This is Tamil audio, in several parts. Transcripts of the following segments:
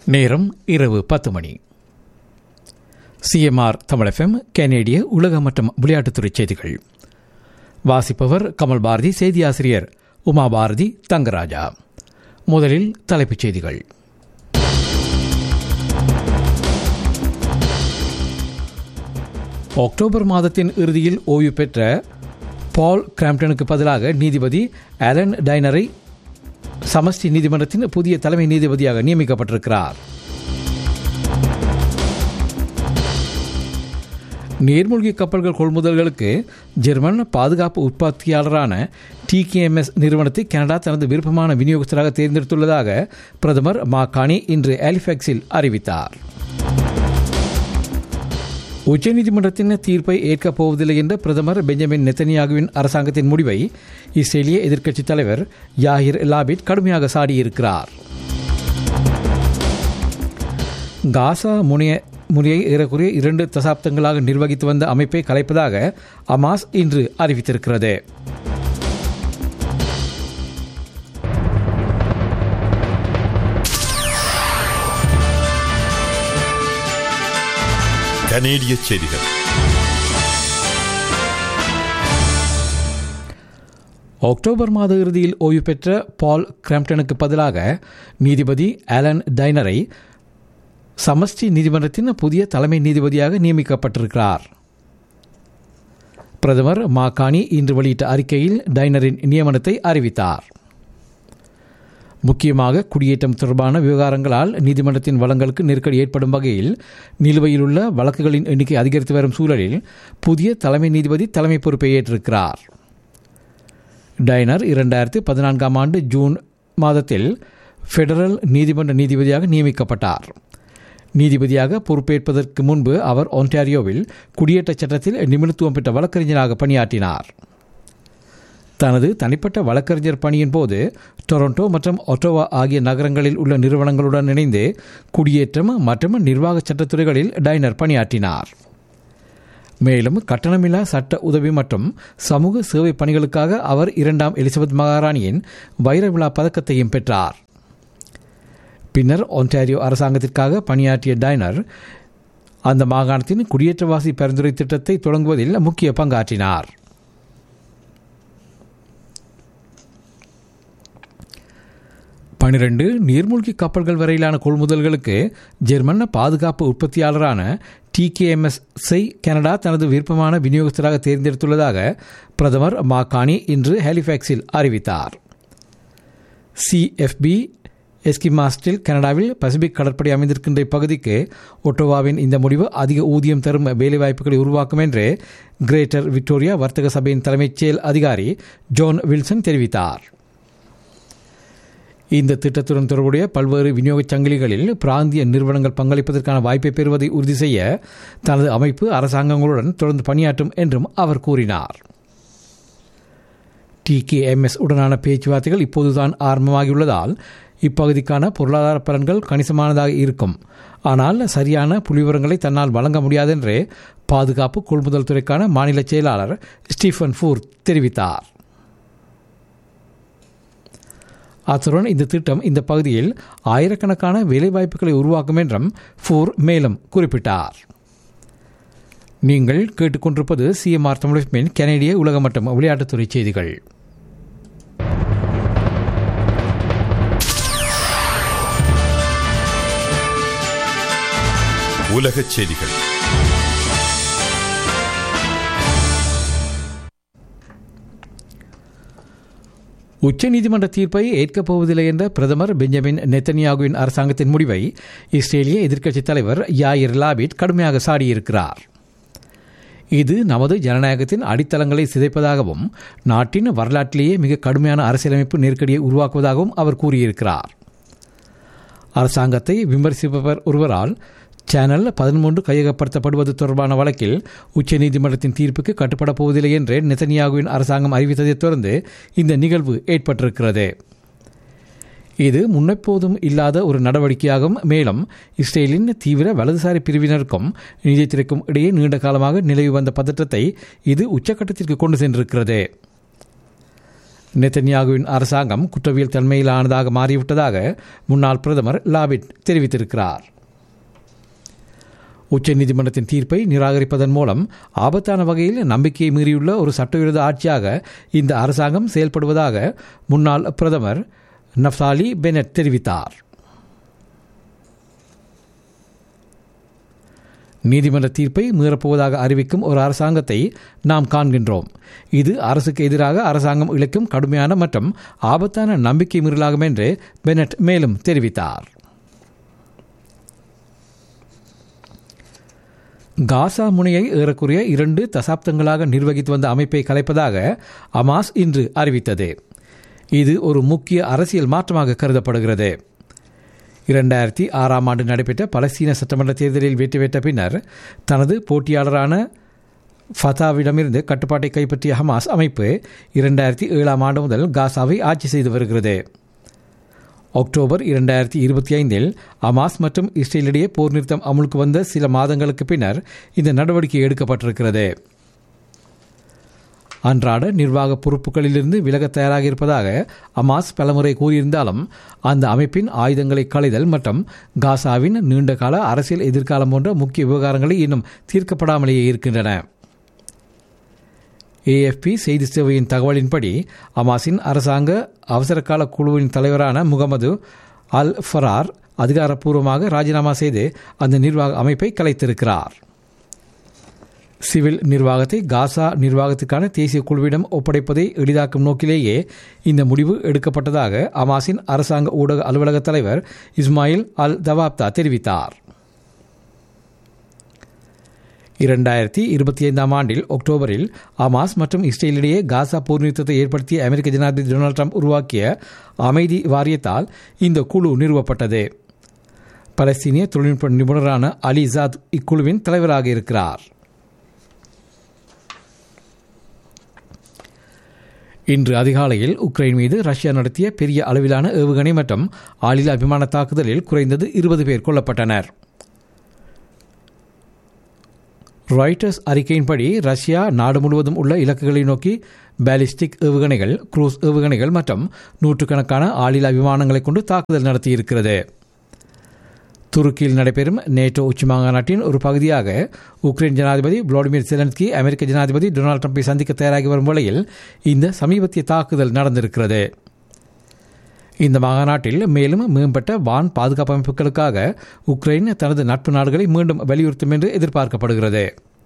நேரம் இரவு பத்து மணி சிஎம்ஆர் தமிழ் எஃப்எம் கனேடிய உலக மற்றும் விளையாட்டுத்துறை செய்திகள் வாசிப்பவர் கமல் பாரதி செய்தி ஆசிரியர் உமா பாரதி தங்கராஜா முதலில் தலைப்புச் செய்திகள் அக்டோபர் மாதத்தின் இறுதியில் ஓய்வு பெற்ற பால் கிராம்ப்டனுக்கு பதிலாக நீதிபதி அலன் டைனரை சமஷ்டி நீதிமன்றத்தின் புதிய தலைமை நீதிபதியாக நியமிக்கப்பட்டிருக்கிறார் நீர்மூழ்கி கப்பல்கள் கொள்முதல்களுக்கு ஜெர்மன் பாதுகாப்பு உற்பத்தியாளரான டிகேஎம்எஸ் நிறுவனத்தை கனடா தனது விருப்பமான விநியோகஸ்தராக தேர்ந்தெடுத்துள்ளதாக பிரதமர் மாகாணி இன்று ஆலிஃபேக்ஸில் அறிவித்தார் உச்சநீதிமன்றத்தின் தீர்ப்பை ஏற்கப் போவதில்லை என்ற பிரதமர் பெஞ்சமின் நெத்தனியாகுவின் அரசாங்கத்தின் முடிவை இஸ்ரேலிய எதிர்க்கட்சித் தலைவர் யாஹிர் லாபிட் கடுமையாக சாடியிருக்கிறார் காசா முனைய முறையை ஏறக்குறைய இரண்டு தசாப்தங்களாக நிர்வகித்து வந்த அமைப்பை கலைப்பதாக அமாஸ் இன்று அறிவித்திருக்கிறது கனேடிய செய்திகள் அக்டோபர் மாத இறுதியில் ஓய்வு பெற்ற பால் கிராம்ப்டனுக்கு பதிலாக நீதிபதி ஆலன் டைனரை சமஷ்டி நீதிமன்றத்தின் புதிய தலைமை நீதிபதியாக நியமிக்கப்பட்டிருக்கிறார் பிரதமர் மாகாணி இன்று வெளியிட்ட அறிக்கையில் டைனரின் நியமனத்தை அறிவித்தார் முக்கியமாக குடியேற்றம் தொடர்பான விவகாரங்களால் நீதிமன்றத்தின் வளங்களுக்கு நெருக்கடி ஏற்படும் வகையில் நிலுவையில் உள்ள வழக்குகளின் எண்ணிக்கை அதிகரித்து வரும் சூழலில் புதிய தலைமை நீதிபதி தலைமை பொறுப்பை ஏற்றிருக்கிறார் டைனர் இரண்டாயிரத்தி பதினான்காம் ஆண்டு ஜூன் மாதத்தில் ஃபெடரல் நீதிமன்ற நீதிபதியாக நியமிக்கப்பட்டார் நீதிபதியாக பொறுப்பேற்பதற்கு முன்பு அவர் ஒன்டாரியோவில் குடியேற்ற சட்டத்தில் நிபுணத்துவம் பெற்ற வழக்கறிஞராக பணியாற்றினார் தனது தனிப்பட்ட வழக்கறிஞர் பணியின் போது டொரண்டோ மற்றும் ஒட்டோவா ஆகிய நகரங்களில் உள்ள நிறுவனங்களுடன் இணைந்து குடியேற்றம் மற்றும் நிர்வாக சட்டத்துறைகளில் டைனர் பணியாற்றினார் மேலும் கட்டணமில்லா சட்ட உதவி மற்றும் சமூக சேவை பணிகளுக்காக அவர் இரண்டாம் எலிசபெத் மகாராணியின் வைர விழா பதக்கத்தையும் பெற்றார் பின்னர் ஒன்டாரியோ அரசாங்கத்திற்காக பணியாற்றிய டைனர் அந்த மாகாணத்தின் குடியேற்றவாசி பரிந்துரை திட்டத்தை தொடங்குவதில் முக்கிய பங்காற்றினார் பனிரெண்டு நீர்மூழ்கி கப்பல்கள் வரையிலான கொள்முதல்களுக்கு ஜெர்மன் பாதுகாப்பு உற்பத்தியாளரான டிகேஎம்எஸ்ஐ கனடா தனது விருப்பமான விநியோகஸ்தராக தேர்ந்தெடுத்துள்ளதாக பிரதமர் மாகாணி இன்று ஹாலிஃபேக்ஸில் அறிவித்தார் சிஎஃப்பி எஸ்கிமாஸ்டில் கனடாவில் பசிபிக் கடற்படை அமைந்திருக்கின்ற இப்பகுதிக்கு ஒட்டோவாவின் இந்த முடிவு அதிக ஊதியம் தரும் வேலைவாய்ப்புகளை உருவாக்கும் என்று கிரேட்டர் விக்டோரியா வர்த்தக சபையின் தலைமைச் செயல் அதிகாரி ஜோன் வில்சன் தெரிவித்தார் இந்த திட்டத்துடன் தொடர்புடைய பல்வேறு விநியோகச் சங்கிலிகளில் பிராந்திய நிறுவனங்கள் பங்களிப்பதற்கான வாய்ப்பை பெறுவதை உறுதி செய்ய தனது அமைப்பு அரசாங்கங்களுடன் தொடர்ந்து பணியாற்றும் என்றும் அவர் கூறினார் டிகேஎம்எஸ் உடனான பேச்சுவார்த்தைகள் இப்போதுதான் ஆரம்பமாகியுள்ளதால் இப்பகுதிக்கான பொருளாதார பலன்கள் கணிசமானதாக இருக்கும் ஆனால் சரியான புள்ளிவிவரங்களை தன்னால் வழங்க முடியாது என்று பாதுகாப்பு கொள்முதல் துறைக்கான மாநில செயலாளர் ஸ்டீஃபன் ஃபூர் தெரிவித்தார் அத்துடன் இந்த திட்டம் இந்த பகுதியில் ஆயிரக்கணக்கான வேலைவாய்ப்புகளை உருவாக்கும் என்றும் ஃபூர் மேலும் குறிப்பிட்டார் நீங்கள் கேட்டுக்கொண்டிருப்பது சிஎம்ஆர் தமிழ் கனேடிய உலக மற்றும் விளையாட்டுத்துறை செய்திகள் உலகச் செய்திகள் உச்சநீதிமன்ற தீர்ப்பை ஏற்கப் போவதில்லை என்ற பிரதமர் பெஞ்சமின் நெத்தனியாகுவின் அரசாங்கத்தின் முடிவை இஸ்ரேலிய எதிர்க்கட்சித் தலைவர் யாயிர் லாபிட் கடுமையாக சாடியிருக்கிறார் இது நமது ஜனநாயகத்தின் அடித்தளங்களை சிதைப்பதாகவும் நாட்டின் வரலாற்றிலேயே மிக கடுமையான அரசியலமைப்பு நெருக்கடியை உருவாக்குவதாகவும் அவர் கூறியிருக்கிறார் அரசாங்கத்தை விமர்சிப்பவர் ஒருவரால் சேனல் பதிமூன்று கையகப்படுத்தப்படுவது தொடர்பான வழக்கில் உச்சநீதிமன்றத்தின் தீர்ப்புக்கு கட்டுப்பட போவதில்லை என்று நெத்தனியாகுவின் அரசாங்கம் அறிவித்ததைத் தொடர்ந்து இந்த நிகழ்வு ஏற்பட்டிருக்கிறது இது முன்னெப்போதும் இல்லாத ஒரு நடவடிக்கையாகும் மேலும் இஸ்ரேலின் தீவிர வலதுசாரி பிரிவினருக்கும் நீதித்துறைக்கும் இடையே நீண்ட காலமாக நிலவி வந்த பதற்றத்தை இது உச்சக்கட்டத்திற்கு கொண்டு சென்றிருக்கிறது நெத்தன்யாகுவின் அரசாங்கம் குற்றவியல் தன்மையிலானதாக மாறிவிட்டதாக முன்னாள் பிரதமர் லாபிட் தெரிவித்திருக்கிறார் உச்சநீதிமன்றத்தின் தீர்ப்பை நிராகரிப்பதன் மூலம் ஆபத்தான வகையில் நம்பிக்கையை மீறியுள்ள ஒரு சட்டவிரோத ஆட்சியாக இந்த அரசாங்கம் செயல்படுவதாக முன்னாள் பிரதமர் நப்தாலி பெனட் தெரிவித்தார் நீதிமன்ற தீர்ப்பை மீறப்போவதாக அறிவிக்கும் ஒரு அரசாங்கத்தை நாம் காண்கின்றோம் இது அரசுக்கு எதிராக அரசாங்கம் இழைக்கும் கடுமையான மற்றும் ஆபத்தான நம்பிக்கை மீறலாகும் என்று பெனட் மேலும் தெரிவித்தார் காசா முனையை ஏறக்குறைய இரண்டு தசாப்தங்களாக நிர்வகித்து வந்த அமைப்பை கலைப்பதாக அமாஸ் இன்று அறிவித்தது இது ஒரு முக்கிய அரசியல் மாற்றமாக கருதப்படுகிறது இரண்டாயிரத்தி ஆறாம் ஆண்டு நடைபெற்ற பலஸ்தீன சட்டமன்ற தேர்தலில் வெற்றி பெற்ற பின்னர் தனது போட்டியாளரான ஃபதாவிடமிருந்து கட்டுப்பாட்டை கைப்பற்றிய ஹமாஸ் அமைப்பு இரண்டாயிரத்தி ஏழாம் ஆண்டு முதல் காசாவை ஆட்சி செய்து வருகிறது அக்டோபர் இரண்டாயிரத்தி இருபத்தி ஐந்தில் அமாஸ் மற்றும் இஸ்ரேலிடையே போர் நிறுத்தம் அமுலுக்கு வந்த சில மாதங்களுக்கு பின்னர் இந்த நடவடிக்கை எடுக்கப்பட்டிருக்கிறது அன்றாட நிர்வாக பொறுப்புகளிலிருந்து விலக தயாராக இருப்பதாக அமாஸ் பலமுறை கூறியிருந்தாலும் அந்த அமைப்பின் ஆயுதங்களை களைதல் மற்றும் காசாவின் நீண்டகால அரசியல் எதிர்காலம் போன்ற முக்கிய விவகாரங்களை இன்னும் தீர்க்கப்படாமலேயே இருக்கின்றன ஏஎஃப்பி செய்தி சேவையின் தகவலின்படி அமாஸின் அரசாங்க அவசரகால குழுவின் தலைவரான முகமது அல் ஃபரார் அதிகாரப்பூர்வமாக ராஜினாமா செய்து அந்த நிர்வாக அமைப்பை கலைத்திருக்கிறார் சிவில் நிர்வாகத்தை காசா நிர்வாகத்துக்கான தேசிய குழுவிடம் ஒப்படைப்பதை எளிதாக்கும் நோக்கிலேயே இந்த முடிவு எடுக்கப்பட்டதாக அமாஸின் அரசாங்க ஊடக அலுவலக தலைவர் இஸ்மாயில் அல் தவாப்தா தெரிவித்தார் இரண்டாயிரத்தி இருபத்தி ஐந்தாம் ஆண்டில் அக்டோபரில் அமாஸ் மற்றும் இஸ்ரேலிடையே காசா போர் நிறுத்தத்தை ஏற்படுத்திய அமெரிக்க ஜனாதிபதி டொனால்டு ட்ரம்ப் உருவாக்கிய அமைதி வாரியத்தால் இந்த குழு நிறுவப்பட்டது பலஸ்தீனிய தொழில்நுட்ப நிபுணரான அலி ஜாத் இக்குழுவின் தலைவராக இருக்கிறார் இன்று அதிகாலையில் உக்ரைன் மீது ரஷ்யா நடத்திய பெரிய அளவிலான ஏவுகணை மற்றும் ஆளில்லா விமான தாக்குதலில் குறைந்தது இருபது பேர் கொல்லப்பட்டனர் ராய்டர்ஸ் அறிக்கையின்படி ரஷ்யா நாடு முழுவதும் உள்ள இலக்குகளை நோக்கி பாலிஸ்டிக் ஏவுகணைகள் குரூஸ் ஏவுகணைகள் மற்றும் நூற்றுக்கணக்கான ஆளில்லா விமானங்களை கொண்டு தாக்குதல் நடத்தியிருக்கிறது துருக்கியில் நடைபெறும் நேட்டோ உச்சிமாநாட்டின் ஒரு பகுதியாக உக்ரைன் ஜனாதிபதி விளாடிமிர் செலன்ஸ்கி அமெரிக்க ஜனாதிபதி டொனால்டு ட்ரம்பை சந்திக்க தயாராகி வரும் வேளையில் இந்த சமீபத்திய தாக்குதல் நடந்திருக்கிறது இந்த மாநாட்டில் மேலும் மேம்பட்ட வான் பாதுகாப்பு அமைப்புகளுக்காக உக்ரைன் தனது நட்பு நாடுகளை மீண்டும் வலியுறுத்தும் என்று எதிர்பார்க்கப்படுகிறது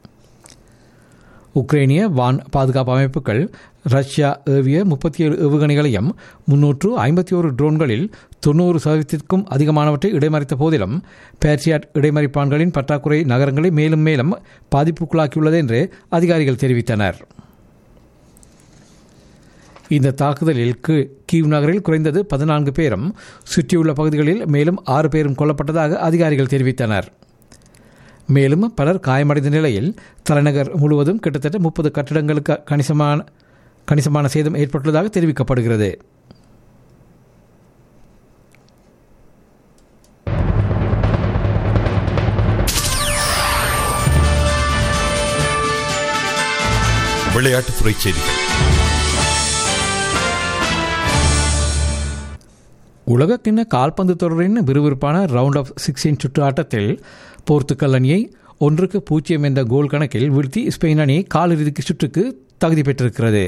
உக்ரைனிய வான் பாதுகாப்பு அமைப்புகள் ரஷ்யா ஏவிய முப்பத்தி ஏழு ஏவுகணைகளையும் முன்னூற்று ஐம்பத்தி ஒரு ட்ரோன்களில் தொண்ணூறு சதவீதத்திற்கும் அதிகமானவற்றை இடைமறித்த போதிலும் பேட்ரியாட் இடைமறிப்பான்களின் பற்றாக்குறை நகரங்களை மேலும் மேலும் பாதிப்புக்குள்ளாக்கியுள்ளது என்று அதிகாரிகள் தெரிவித்தனர் இந்த தாக்குதலில் கீவ் நகரில் குறைந்தது பதினான்கு பேரும் சுற்றியுள்ள பகுதிகளில் மேலும் ஆறு பேரும் கொல்லப்பட்டதாக அதிகாரிகள் தெரிவித்தனர் மேலும் பலர் காயமடைந்த நிலையில் தலைநகர் முழுவதும் கிட்டத்தட்ட முப்பது கட்டிடங்களுக்கு கணிசமான கணிசமான சேதம் ஏற்பட்டுள்ளதாக தெரிவிக்கப்படுகிறது விளையாட்டுத்துறை செய்திகள் உலகக்கிண்ண கால்பந்து தொடரின் விறுவிறுப்பான ரவுண்ட் ஆஃப் சிக்ஸ்டீன் சுற்று ஆட்டத்தில் போர்த்துக்கல் அணியை ஒன்றுக்கு பூஜ்ஜியம் என்ற கோல் கணக்கில் வீழ்த்தி ஸ்பெயின் அணி காலிறுதிக்கு சுற்றுக்கு தகுதி பெற்றிருக்கிறது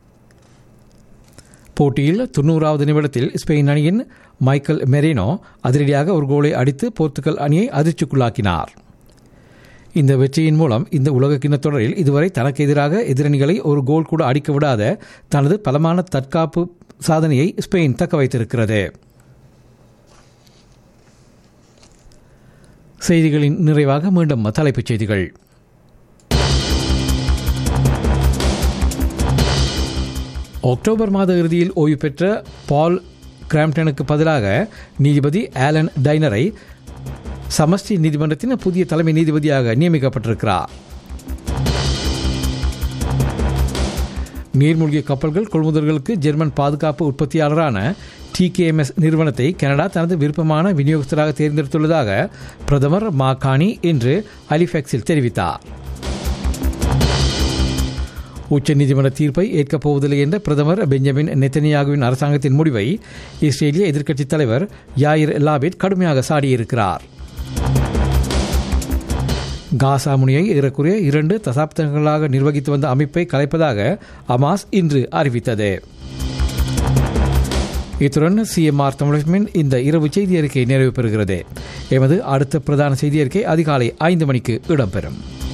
போட்டியில் தொண்ணூறாவது நிமிடத்தில் ஸ்பெயின் அணியின் மைக்கேல் மெரினோ அதிரடியாக ஒரு கோலை அடித்து போர்த்துக்கல் அணியை அதிர்ச்சிக்குள்ளாக்கினார் இந்த வெற்றியின் மூலம் இந்த உலகக்கிண்ண தொடரில் இதுவரை தனக்கு எதிராக எதிரணிகளை ஒரு கோல் கூட அடிக்க விடாத தனது பலமான தற்காப்பு சாதனையை ஸ்பெயின் தக்க வைத்திருக்கிறது செய்திகளின் நிறைவாக மீண்டும் தலைப்புச் செய்திகள் அக்டோபர் மாத இறுதியில் ஓய்வு பெற்ற பால் கிராம்டனுக்கு பதிலாக நீதிபதி ஆலன் டைனரை சமஷ்டி நீதிமன்றத்தின் புதிய தலைமை நீதிபதியாக நியமிக்கப்பட்டிருக்கிறார் நீர்மூழ்கிய கப்பல்கள் கொள்முதல்களுக்கு ஜெர்மன் பாதுகாப்பு உற்பத்தியாளரான டிகேஎம்எஸ் நிறுவனத்தை கனடா தனது விருப்பமான விநியோகஸ்தராக தேர்ந்தெடுத்துள்ளதாக பிரதமர் மாகாணி இன்று அலிஃபெக்ஸில் தெரிவித்தார் உச்சநீதிமன்ற தீர்ப்பை ஏற்கப் போவதில்லை என்ற பிரதமர் பெஞ்சமின் நெத்தனியாகுவின் அரசாங்கத்தின் முடிவை இஸ்ரேலிய எதிர்க்கட்சித் தலைவர் யாயிர் லாபிட் கடுமையாக சாடியிருக்கிறார் காசா முனியை ஏறக்குறைய இரண்டு தசாப்தங்களாக நிர்வகித்து வந்த அமைப்பை கலைப்பதாக அமாஸ் இன்று அறிவித்தது இத்துடன் சிஎம்ஆர் தமிழகமின் இந்த இரவு செய்தி அறிக்கை நிறைவு பெறுகிறது எமது அடுத்த பிரதான செய்தி அறிக்கை அதிகாலை ஐந்து மணிக்கு இடம்பெறும்